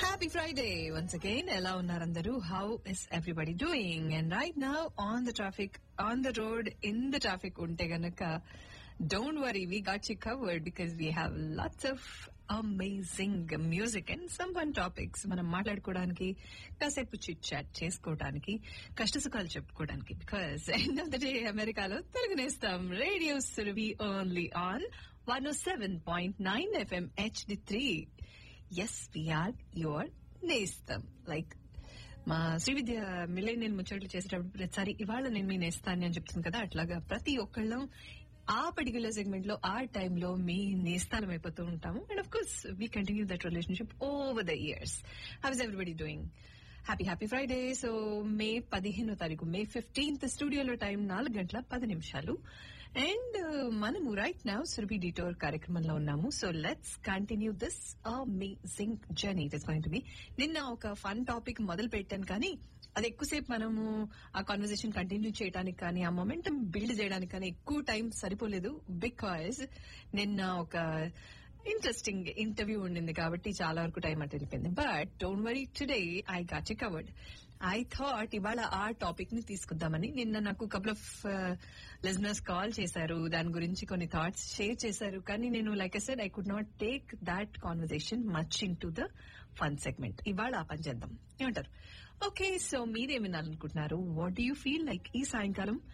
happy Friday once again ఎలా ఉన్నారు అందరూ how is everybody doing and right now on the traffic on the road in the traffic ఉంటే గనక don't worry we got you covered because we have lots of amazing music and some one topics మనం మాట్లాడుకోవడానికి కాసేపు chit chat చేసుకోవడానికి కష్టసుఖాలు చెప్పుకోవడానికి because end of the day అమెరికాలో Telugu Nestham radio Surabhi only on one seven point nine FM HD three yes we're your నేస్తం like మా శ్రీ విద్య మిలేనియన్ ముచ్చట్లు చేసేటప్పుడు ప్రతిసారి ఇవాళ నేను మీ నేస్తాన్ని అని చెప్తుంది కదా అట్లాగా ప్రతి ఒక్కళ్ళం ఆ పర్టికులర్ సెగ్మెంట్ లో ఆ టైంలో మీ నేస్తాలం అయిపోతూ ఉంటాము and of course we continue that relationship over the years how is everybody doing happy happy Friday so May పదిహేనో తారీఖు మే ఫిఫ్టీన్త్ స్టూడియోలో టైం నాలుగు గంటల పది నిమిషాలు అండ్ మనము రైట్ నౌ సురభి డిటోర్ కార్యక్రమంలో ఉన్నాము so let's continue this amazing journey it is going to be నిన్న ఒక ఫన్ టాపిక్ మొదలు పెట్టాను కానీ అది ఎక్కువసేపు మనము ఆ కాన్వర్సేషన్ కంటిన్యూ చేయడానికి కానీ ఆ మొమెంటం బిల్డ్ చేయడానికి కానీ ఎక్కువ టైం సరిపోలేదు బికాజ్ నిన్న ఒక ఇంట్రెస్టింగ్ ఇంటర్వ్యూ ఉండింది కాబట్టి చాలా వరకు టైం అటు వెళ్ళిపోయింది but don't worry today I got you covered I thought ఇవాళ ఆ టాపిక్ ని తీసుకుందామని నిన్న నాకు కపుల్ ఆఫ్ లిజనర్స్ కాల్ చేశారు దాని గురించి కొన్ని థాట్స్ షేర్ చేశారు కానీ నేను like I said I could not take that conversation much into the fun segment ఇవాళ ఆ పని చేద్దాం ఏమంటారు ఓకే సో మీరేం వినాలనుకుంటున్నారు what do you feel like ఈ సాయంకాలం